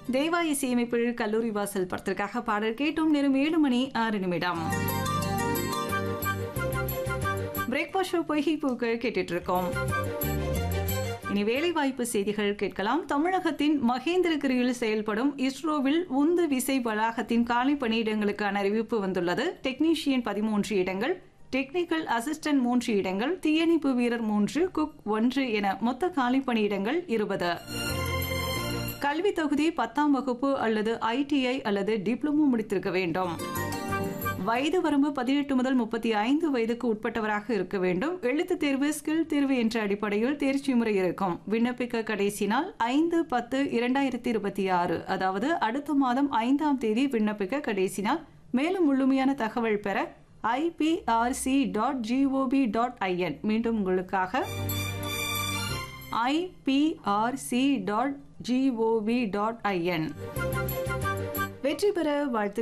தேவா இசையமைப்பில் கல்லூரி வாசல் படத்திற்காக பாடல் கேட்டும் நேரம் ஏழு மணி ஆறு நிமிடம் பிரேக்ஃபாஸ்ட் ஷோ பொய்கை பூக்கள் கேட்டுட்டு இருக்கோம் இனி வேலைவாய்ப்பு செய்திகள் கேட்கலாம் தமிழகத்தின் மகேந்திரகிரியில் செயல்படும் இஸ்ரோவில் உந்து விசை வளாகத்தின் காலி பணியிடங்களுக்கான அறிவிப்பு வந்துள்ளது டெக்னீஷியன் பதிமூன்று இடங்கள் டெக்னிக்கல் அசிஸ்டன்ட் மூன்று இடங்கள் தீயணைப்பு வீரர் மூன்று குக் ஒன்று என மொத்த காலி பணியிடங்கள் இருபது கல்வி தொகுதி பத்தாம் வகுப்பு அல்லது ஐடிஐ அல்லது டிப்ளமோ முடித்திருக்க வேண்டும் வயது வரம்பு பதினெட்டு முதல் முப்பத்தி ஐந்து வயதுக்கு உட்பட்டவராக இருக்க வேண்டும் எழுத்துத் தேர்வு ஸ்கில் தேர்வு என்ற அடிப்படையில் தேர்ச்சி முறை இருக்கும் விண்ணப்பிக்க கடைசி நாள் ஐந்து பத்து இரண்டாயிரத்தி இருபத்தி ஆறு அதாவது அடுத்த மாதம் ஐந்தாம் தேதி விண்ணப்பிக்க கடைசி நாள் மேலும் முழுமையான தகவல் பெற IPRC dot G O P dot I N மீண்டும் உங்களுக்காக IPRC dot G O V dot I N வெற்றி பெற வாழ்த்து